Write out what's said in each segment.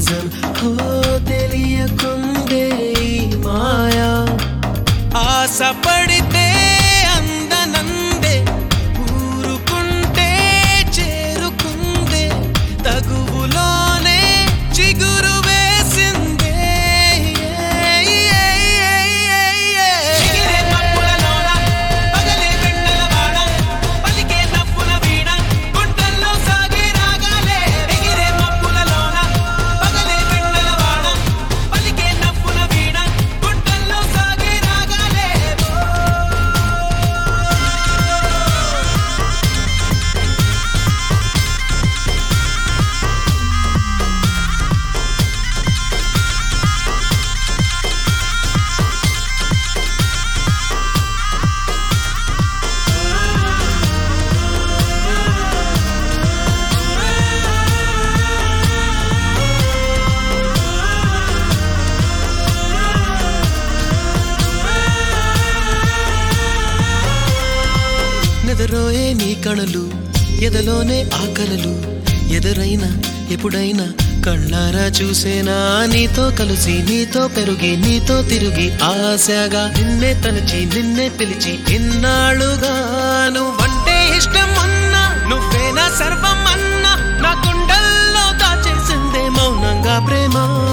నిజం హో తెలియకుందే ఈ మాయా ఆశపడితే అందనందే ఊరుకుంటే చేరుకుందే తగువులోనే చిగురు వేసిందే ఎగిరే మబ్బులలోన, పగలే వెన్నెలవాడ, పలికే నవ్వుల వీణ, గుండెల్లో సాగే రాగాలే. ఎగిరే మబ్బులలోన, పగలే వెన్నెలవాడ, పలికే నవ్వుల వీణ, గుండెల్లో సాగే రాగాలే. నెదరోయే నీ కణలు ఎదలోనే ఆకలలు ఎదురైనా ఎప్పుడైనా కళ్ళారా చూసేనా నీతో కలిసి నీతో పెరిగి నీతో తిరిగి ఆశగా నిన్నే తలచి నిన్నే పిలిచి ఇన్నాళ్ళుగా నువ్వంటే ఇష్టం అన్నా నువ్వేనా సర్వం అన్నా నా గుండెల్లో దాచేసిందే మౌనంగా ప్రేమ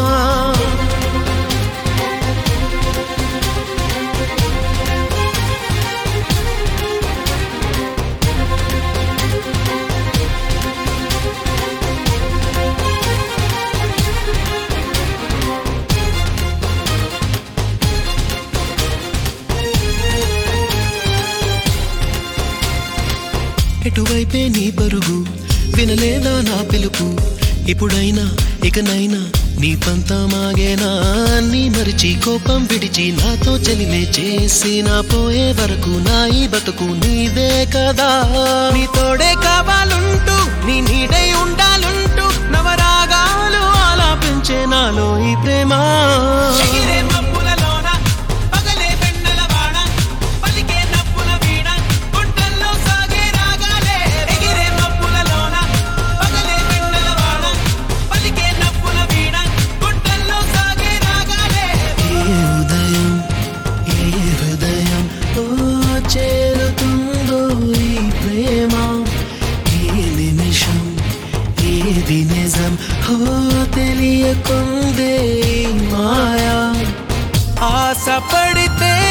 ఎటువైపే నీ పరుగు వినలేదా నా పిలుపు ఇప్పుడైనా ఇకనైనా నీ పంతమాగేనా నీ మరిచి కోపం విడిచి నాతో చెలిమే చేసి నా పోయే వరకు నా ఈ బతుకు నీదే కదా నీ తోడే కావాలుంటూ నీ నీడై ఉండాలుంటూ నవరాగాలు ఆలాపించే నాలో ఈ ప్రేమ ఎగిరే మబ్బులలోన, పగలే వెన్నెలవాడ, పలికే నవ్వుల వీణ, గుండెల్లో సాగే రాగాలే. ఎగిరే మబ్బులలోన, పగలే వెన్నెలవాడ, పలికే నవ్వుల వీణ, గుండెల్లో సాగే రాగాలే. ఏ ఉదయం ఏ హృదయం ఓ చేరుతుందో ఈ ప్రేమ ఈ నిమిషం ఏది నిజం ఓ తెలియకుందే ఈ మాయా ఆశపడితే